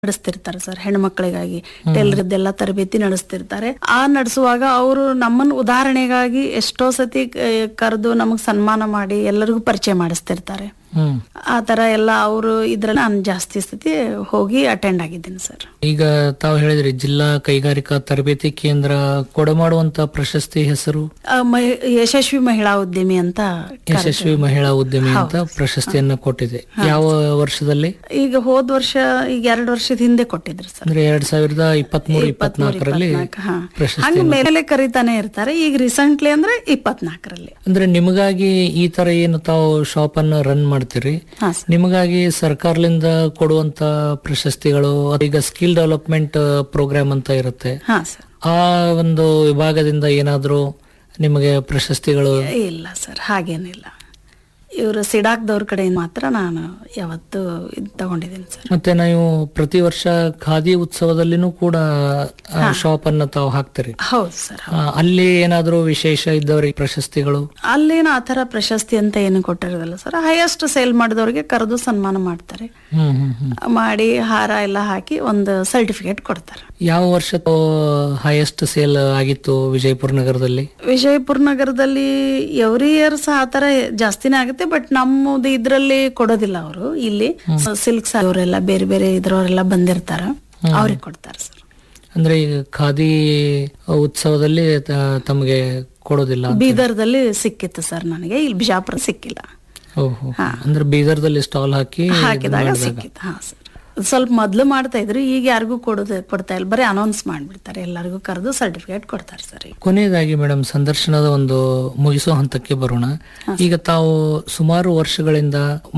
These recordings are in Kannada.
ನಡೆಸ್ತಿರ್ತಾರೆ ಸರ್ ಹೆಣ್ಮಕ್ಳಿಗಾಗಿ ಟೈಲರ್ದೆಲ್ಲ ತರಬೇತಿ ನಡೆಸ್ತಿರ್ತಾರೆ ಆ ನಡೆಸುವಾಗ ಅವರು ನಮ್ಮನ್ನ ಉದಾಹರಣೆಗಾಗಿ ಎಷ್ಟೋ ಸತಿ ಕರೆದು ನಮಗ್ ಸನ್ಮಾನ ಮಾಡಿ ಎಲ್ಲರಿಗೂ ಪರಿಚಯ ಮಾಡಿಸ್ತಿರ್ತಾರೆ ಹ್ಮ್ ಆ ತರ ಎಲ್ಲ ಅವರು ಇದ್ರಲ್ಲಿ ನಾನು ಜಾಸ್ತಿ ಸತಿ ಹೋಗಿ ಅಟೆಂಡ್ ಆಗಿದ್ದೀನಿ ಸರ್ ಈಗ ತಾವು ಹೇಳಿದ್ರಿ ಜಿಲ್ಲಾ ಕೈಗಾರಿಕಾ ತರಬೇತಿ ಕೇಂದ್ರ ಕೊಡಮಾಡುವಂತ ಪ್ರಶಸ್ತಿ ಹೆಸರು ಆ, ಮಹಿ- ಯಶಸ್ವಿ ಮಹಿಳಾ ಉದ್ಯಮಿ ಅಂತ ಯಶಸ್ವಿ ಮಹಿಳಾ ಉದ್ಯಮಿ ಅಂತ ಪ್ರಶಸ್ತಿಯನ್ನ ಕೊಟ್ಟಿದೆ ಯಾವ ವರ್ಷದಲ್ಲಿ ಈಗ ಹೋದ್ ವರ್ಷ ಈಗ ಎರಡು ವರ್ಷದ ಹಿಂದೆ ಕೊಟ್ಟಿದ್ರು ಸರ್ ಅಂದ್ರೆ ಎರಡ್ ಸಾವಿರದ ಇಪ್ಪತ್ಮೂರು ಇಪ್ಪತ್ನಾಲ್ಕರಲ್ಲಿ ಹಾ. ಪ್ರಶಸ್ತಿ ಹಂಗ ಮೇಲೆ ಕರಿತಾನೆ ಇರ್ತಾರೆ ಈಗ ರೀಸೆಂಟ್ಲಿ ಅಂದ್ರೆ ಇಪ್ಪತ್ನಾಲ್ಕರಲ್ಲಿ ಅಂದ್ರೆ ನಿಮಗಾಗಿ ಈ ತರ ಏನು ತಾವು ಶಾಪ್ ಅನ್ನ ರನ್ ಮಾಡ್ತೀರಿ ಹಾ ನಿಮಗಾಗಿ ಸರ್ಕಾರದಿಂದ ಕೊಡುವಂತ ಪ್ರಶಸ್ತಿಗಳು ಈಗ ಸ್ಕಿಲ್ ಡೆವಲಪ್ಮೆಂಟ್ ಪ್ರೋಗ್ರಾಮ್ ಅಂತ ಇರುತ್ತೆ ಹಾ ಸರ್ ಆ ಒಂದು ವಿಭಾಗದಿಂದ ಏನಾದ್ರೂ ನಿಮಗೆ ಪ್ರಶಸ್ತಿಗಳು ಇಲ್ಲ ಸರ್ ಹಾಗೇನಿಲ್ಲ ಇವರು ಸಿಡಾಕ್ದವ್ರ ಕಡೆ ಮಾತ್ರ ನಾನು ಯಾವತ್ತು ಇದ್ ತಗೊಂಡಿದ್ದೀನಿ ಸರ್ ಮತ್ತೆ ನೀವು ಪ್ರತಿ ವರ್ಷ ಖಾದಿ ಉತ್ಸವದಲ್ಲಿನೂ ಕೂಡ ಶಾಪ್ ಅನ್ನ ತಾವು ಹಾಕ್ತೀರಿ ಹೌದು ಸರ್ ಆ, ಅಲ್ಲಿ ಏನಾದ್ರೂ ವಿಶೇಷ ಇದ್ದವರಿಗೆ ಪ್ರಶಸ್ತಿಗಳು ಅಲ್ಲೇನು ಆ ಥರ ಪ್ರಶಸ್ತಿ ಅಂತ ಏನು ಕೊಟ್ಟಿರೋದಿಲ್ಲ ಸರ್ ಹೈಯೆಸ್ಟ್ ಸೇಲ್ ಮಾಡಿದವ್ರಿಗೆ ಕರೆದು ಸನ್ಮಾನ ಮಾಡ್ತಾರೆ ಹ್ಮ್ ಹ್ಮ್ ಹ್ಮ್ ಮಾಡಿ ಹಾರ ಎಲ್ಲ ಹಾಕಿ ಒಂದು ಸರ್ಟಿಫಿಕೇಟ್ ಕೊಡ್ತಾರೆ ಯಾವ ವರ್ಷ ಹೈಯೆಸ್ಟ್ ಸೇಲ್ ಆಗಿತ್ತು ವಿಜಯಪುರ ನಗರದಲ್ಲಿ ವಿಜಯಪುರ ನಗರದಲ್ಲಿ ಎವ್ರಿ ಇಯರ್ಸ್ ಆ ಥರ ಜಾಸ್ತಿನೇ ಆಗುತ್ತೆ ಬಟ್ ನಮ್ಮದು ಇದ್ರಲ್ಲಿ ಕೊಡೋದಿಲ್ಲ ಅವರು ಇಲ್ಲಿ ಸಿಲ್ಕ್ಸ್ ಅವರೆಲ್ಲ ಬೇರೆ ಬೇರೆ ಇದ್ರವರೆಲ್ಲ ಬಂದಿರ್ತಾರ ಅವ್ರಿಗೆ ಕೊಡ್ತಾರೆ ಸರ್ ಅಂದ್ರೆ ಈಗ ಖಾದಿ ಉತ್ಸವದಲ್ಲಿ ತ- ತಮಗೆ ಕೊಡೋದಿಲ್ಲ ಬೀದರ್ದಲ್ಲಿ ಸಿಕ್ಕಿತ್ತು ಸರ್ ನನಗೆ ಇಲ್ಲಿ ಬಿಜಾಪುರ ಸಿಕ್ಕಿಲ್ಲ ಓಹೋ ಅಂದ್ರೆ ಬೀದರ್ದಲ್ಲಿ ಸ್ಟಾಲ್ ಹಾಕಿ ಹಾಕಿದಾಗ ಸಿಕ್ಕಿತ್ತು ಹಾ ಸರ್ ಸ್ವಲ್ಪ ಮೊದ್ಲು ಮಾಡ್ತಾ ಇದ್ರು ಈಗ ಯಾರಿಗೂ ಕೊಡೋದು ಕೊಡ್ತಾ ಇಲ್ಲ ಬರೀ ಅನೌನ್ಸ್ ಮಾಡ್ಬಿಡ್ತಾರೆ ಎಲ್ಲರಿಗೂ ಕರೆದು ಸರ್ಟಿಫಿಕೇಟ್ ಕೊಡ್ತಾರೆ ಸರ್ ಈಗ ಕೊನೆಯದಾಗಿ ಮೇಡಮ್ ಸಂದರ್ಶನದ ಒಂದು ಮುಗಿಸೋ ಹಂತಕ್ಕೆ ಬರೋಣ ಈಗ ತಾವು ಸುಮಾರು ವರ್ಷಗಳಿಂದ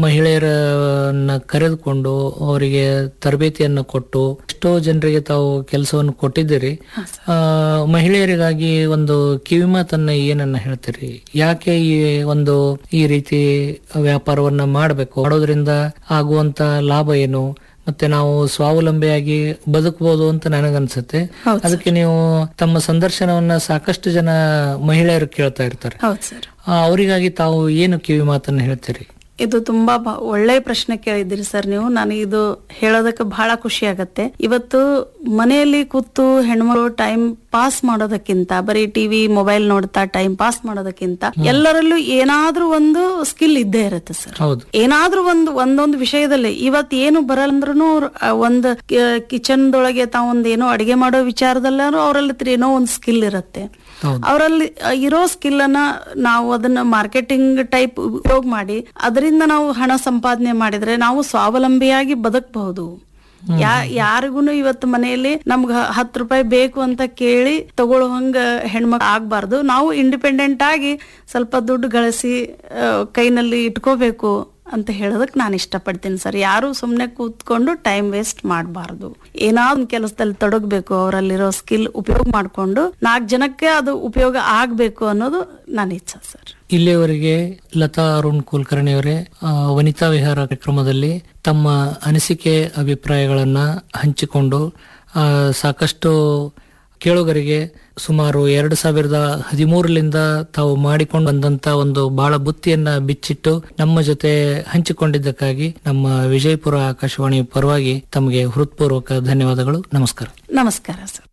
ಮಹಿಳೆಯರನ್ನ ಕರೆದುಕೊಂಡು ಅವರಿಗೆ ತರಬೇತಿಯನ್ನ ಕೊಟ್ಟು ಎಷ್ಟೋ ಜನರಿಗೆ ತಾವು ಕೆಲಸವನ್ನು ಕೊಟ್ಟಿದ್ದೀರಿ ಆ, ಮಹಿಳೆಯರಿಗಾಗಿ ಒಂದು ಕಿವಿಮಾತನ್ನ ಏನನ್ನ ಹೇಳ್ತೀರಿ ಯಾಕೆ ಈ ಒಂದು ಈ ರೀತಿ ವ್ಯಾಪಾರವನ್ನ ಮಾಡಬೇಕು ಮಾಡೋದ್ರಿಂದ ಆಗುವಂತ ಲಾಭ ಏನು ಮತ್ತೆ ನಾವು ಸ್ವಾವಲಂಬಿಯಾಗಿ ಬದುಕಬಹುದು ಅಂತ ನನಗನ್ಸುತ್ತೆ ಅದಕ್ಕೆ ನೀವು ತಮ್ಮ ಸಂದರ್ಶನವನ್ನ ಸಾಕಷ್ಟು ಜನ ಮಹಿಳೆಯರು ಕೇಳ್ತಾ ಇರ್ತಾರೆ ಹೌದು ಸರ್ ಆ, ಅವರಿಗಾಗಿ ತಾವು ಏನು ಕಿವಿ ಮಾತನ್ನ ಹೇಳ್ತೀರಿ ಇದು ತುಂಬಾ ಬ- ಒಳ್ಳೆಯ ಪ್ರಶ್ನೆ ಕೇಳಿದಿರಿ ಸರ್ ನೀವು ನನಗೆ ಇದು ಹೇಳೋದಕ್ಕೆ ಬಹಳ ಖುಷಿ ಆಗತ್ತೆ ಇವತ್ತು ಮನೆಯಲ್ಲಿ ಕೂತು ಹೆಣ್ಮಗಳು ಟೈಮ್ ಪಾಸ್ ಮಾಡೋದಕ್ಕಿಂತ ಬರೀ ಟಿವಿ ಮೊಬೈಲ್ ನೋಡ್ತಾ ಟೈಮ್ ಪಾಸ್ ಮಾಡೋದಕ್ಕಿಂತ ಎಲ್ಲರಲ್ಲೂ ಏನಾದ್ರೂ ಒಂದು ಸ್ಕಿಲ್ ಇದ್ದೇ ಇರುತ್ತೆ ಸರ್ ಹೌದು ಏನಾದ್ರೂ ಒಂದು ಒಂದೊಂದು ವಿಷಯದಲ್ಲಿ ಇವತ್ ಏನು ಬರಲ್ಲಂದ್ರೂ ಒಂದು ಕಿಚನ್ ದೊಳಗೆ ತಾವ್ ಒಂದ್ ಏನೋ ಅಡಿಗೆ ಮಾಡೋ ವಿಚಾರದಲ್ಲಾರು ಅವರಲ್ಲಿ ಏನೋ ಒಂದು ಸ್ಕಿಲ್ ಇರುತ್ತೆ ಹೌದು. ಅವರಲ್ಲಿ ಇರೋ ಸ್ಕಿಲ್ ಅನ್ನ ನಾವು ಅದನ್ನ ಮಾರ್ಕೆಟಿಂಗ್ ಟೈಪ್ ಉಪಯೋಗ ಮಾಡಿ ಅದರಿಂದ ನಾವು ಹಣ ಸಂಪಾದನೆ ಮಾಡಿದ್ರೆ ನಾವು ಸ್ವಾವಲಂಬಿಯಾಗಿ ಬದುಕಬಹುದು ಯಾ ಯಾರಿಗೂ ಇವತ್ತು ಮನೆಯಲ್ಲಿ ನಮ್ಗ ಹತ್ತು ರೂಪಾಯಿ ಬೇಕು ಅಂತ ಕೇಳಿ ತಗೊಳ್ಳೋ ಹಂಗ ಹೆಣ್ಮಕ್ಳು ಆಗ್ಬಾರ್ದು ನಾವು ಇಂಡಿಪೆಂಡೆಂಟ್ ಆಗಿ ಸ್ವಲ್ಪ ದುಡ್ಡು ಗಳಿಸಿ ಆ, ಕೈನಲ್ಲಿ ಇಟ್ಕೋಬೇಕು ಅಂತ ಹೇಳೋದಕ್ಕೆ ನಾನು ಇಷ್ಟಪಡ್ತೀನಿ ಸರ್ ಯಾರು ಸುಮ್ಮನೆ ಕೂತ್ಕೊಂಡು ಟೈಮ್ ವೇಸ್ಟ್ ಮಾಡಬಾರ್ದು ಏನಾದ್ರು ಕೆಲಸದಲ್ಲಿ ತೊಡಗಬೇಕು ಅವರಲ್ಲಿರೋ ಸ್ಕಿಲ್ ಉಪಯೋಗ ಮಾಡಿಕೊಂಡು ನಾಲ್ಕು ಜನಕ್ಕೆ ಅದು ಉಪಯೋಗ ಆಗಬೇಕು ಅನ್ನೋದು ನನ್ನ ಇಚ್ಛೆ ಸರ್ ಇಲ್ಲಿಯವರೆಗೆ ಲತಾ ಅರುಣ್ ಕುಲಕರ್ಣಿ ಅವರೇ ಆ, ವನಿತಾ ವಿಹಾರ ಕಾರ್ಯಕ್ರಮದಲ್ಲಿ ತಮ್ಮ ಅನಿಸಿಕೆ ಅಭಿಪ್ರಾಯಗಳನ್ನ ಹಂಚಿಕೊಂಡು ಆ, ಸಾಕಷ್ಟು ಕೇಳುಗರಿಗೆ ಸುಮಾರು ಎರಡು ಸಾವಿರದ ಹದಿಮೂರರಿಂದ ತಾವು ಮಾಡಿಕೊಂಡು ಬಂದಂತ ಒಂದು ಬಹಳ ಬುತ್ತಿಯನ್ನ ಬಿಚ್ಚಿಟ್ಟು ನಮ್ಮ ಜೊತೆ ಹಂಚಿಕೊಂಡಿದ್ದಕ್ಕಾಗಿ ನಮ್ಮ ವಿಜಯಪುರ ಆಕಾಶವಾಣಿ ಪರವಾಗಿ ತಮಗೆ ಹೃತ್ಪೂರ್ವಕ ಧನ್ಯವಾದಗಳು ನಮಸ್ಕಾರ ನಮಸ್ಕಾರ ಸರ್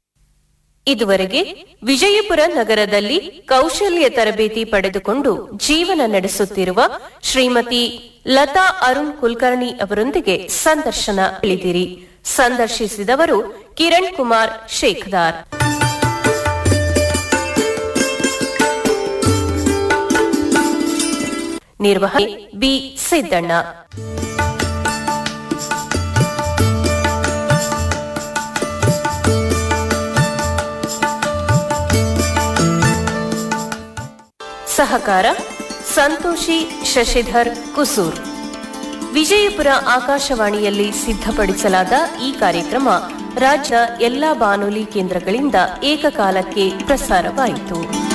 ಇದುವರೆಗೆ ವಿಜಯಪುರ ನಗರದಲ್ಲಿ ಕೌಶಲ್ಯ ತರಬೇತಿ ಪಡೆದುಕೊಂಡು ಜೀವನ ನಡೆಸುತ್ತಿರುವ ಶ್ರೀಮತಿ ಲತಾ ಅರುಣ್ ಕುಲಕರ್ಣಿ ಅವರೊಂದಿಗೆ ಸಂದರ್ಶನ ತಿಳಿದಿರಿ ಸಂದರ್ಶಿಸಿದವರು ಕಿರಣ್ ಕುಮಾರ್ ಶೇಖದಾರ್ ನಿರ್ವಹಣೆ ಬಿ ಸಿದ್ದಣ್ಣ ಸಹಕಾರ ಸಂತೋಷಿ ಶಶಿಧರ್ ಕುಸೂರ್ ವಿಜಯಪುರ ಆಕಾಶವಾಣಿಯಲ್ಲಿ ಸಿದ್ಧಪಡಿಸಲಾದ ಈ ಕಾರ್ಯಕ್ರಮ ರಾಜ್ಯ ಎಲ್ಲಾ ಬಾನುಲಿ ಕೇಂದ್ರಗಳಿಂದ ಏಕಕಾಲಕ್ಕೆ ಪ್ರಸಾರವಾಯಿತು